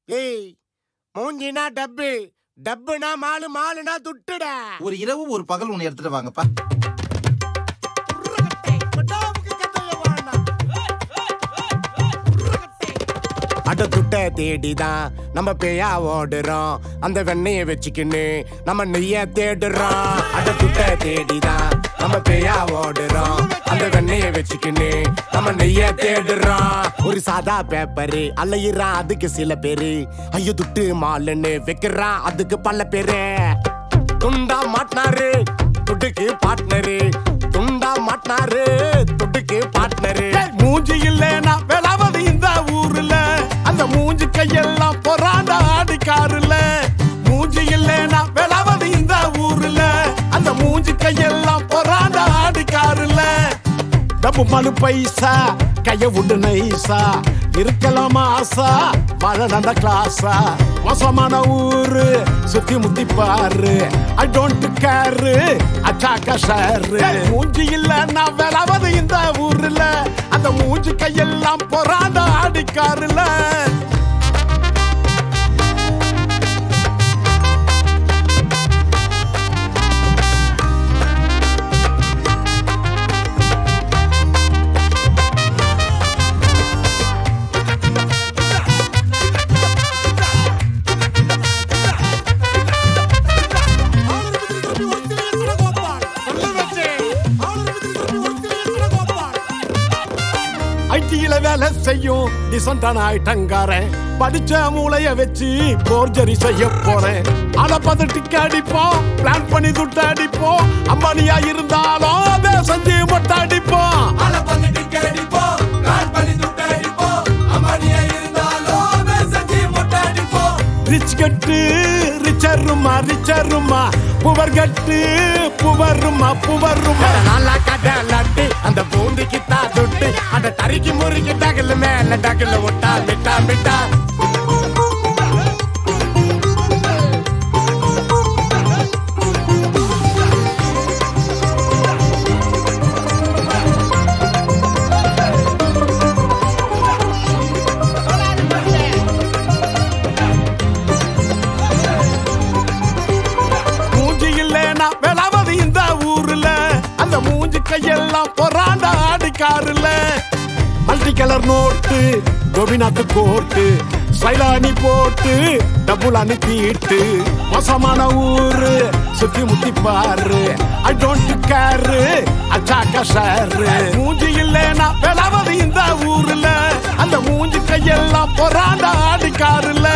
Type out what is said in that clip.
ஏய் மூஞ்சினா டப்பு டப்புனா மாலு மாலுனா துட்டுடா ஒரு இரவு ஒரு பகல் ஒன்று எடுத்துட்டு வாங்கப்பா அட துட்ட தேடிதான் நம்ம பேயா ஓடுறோம் அந்த வெண்ணைய வச்சுக்கின்னு நம்ம நெய்ய தேடுறோம் அட துட்ட தேடிதான் நம்ம பேயா ஓடுறோம் அந்த வெண்ணைய வச்சுக்கின்னு நம்ம நெய்ய தேடுறோம் ஒரு சாதா பேப்பரு அலையிறான் அதுக்கு சில பேரு ஐயோ துட்டு மாலுன்னு வைக்கிறான் அதுக்கு பல பேரு துண்டா மாட்டினாரு துட்டுக்கு பார்ட்னரு துண்டா மாட்டினாரு துட்டுக்கு பார்ட்னரு மூஞ்சி இல்லைனா விளாவது இந்த ஊர்ல அந்த மூஞ்சி கையெல்லாம் பொறாண்ட ஆடிக்காருல மூஞ்சி இல்லைனா விளாவது இந்த ஊர்ல அந்த மூஞ்சி கையெல்லாம் பொறாண்ட ஆடிக்காருல டப்பு மனு பைசா கைய விட்டு நைசா இருக்கலாமா ஆசா மழை நட கிளாஸா மோசமான ஊரு சுத்தி முத்தி பாரு ஐ டோன்ட் கேரு அச்சாக்கா ஷேரு மூஞ்சி இல்ல நான் விளாவது இந்த ஊர்ல அந்த மூஞ்சி கையெல்லாம் பொறாண்ட ஆடிக்காருல ஐடியில வேலை செய்யும் டிசன்டான ஐட்டங்காரன் படிச்ச மூளைய வச்சு போர்ஜரி செய்ய போறேன் அத பதட்டிக்கு அடிப்போம் பிளான் பண்ணி துட்டு அடிப்போம் அம்பானியா இருந்தாலும் அதை செஞ்சு மொட்டை அடிப்போம் ரிச் கட்டு ரிச்சருமா ரிச்சருமா புவர் கட்டு புவருமா புவருமா நல்லா கடலாட்டு அந்த பூந்திக்கு தா துட்டு அந்த தறிக்கு முறுக்கி டகல் மேல டகல் விட்டா மிட்டா மிட்டா மூஞ்சி இல்லைனா விளாவது இந்த ஊர்ல அந்த மூஞ்சி கையெல்லாம் பொறாண்ட ஆடிக்காருல multi colour note Gopinath coat சைலானி போட்டு டபுள் அனுப்பிட்டு மோசமான ஊரு சுத்தி முத்தி பாரு ஐ டோன்ட் கேரு அச்சாக்கா ஷேரு மூஞ்சி இல்லைனா விளாவது இந்த ஊர்ல அந்த மூஞ்சி கையெல்லாம் பொறாண்ட ஆடிக்காருல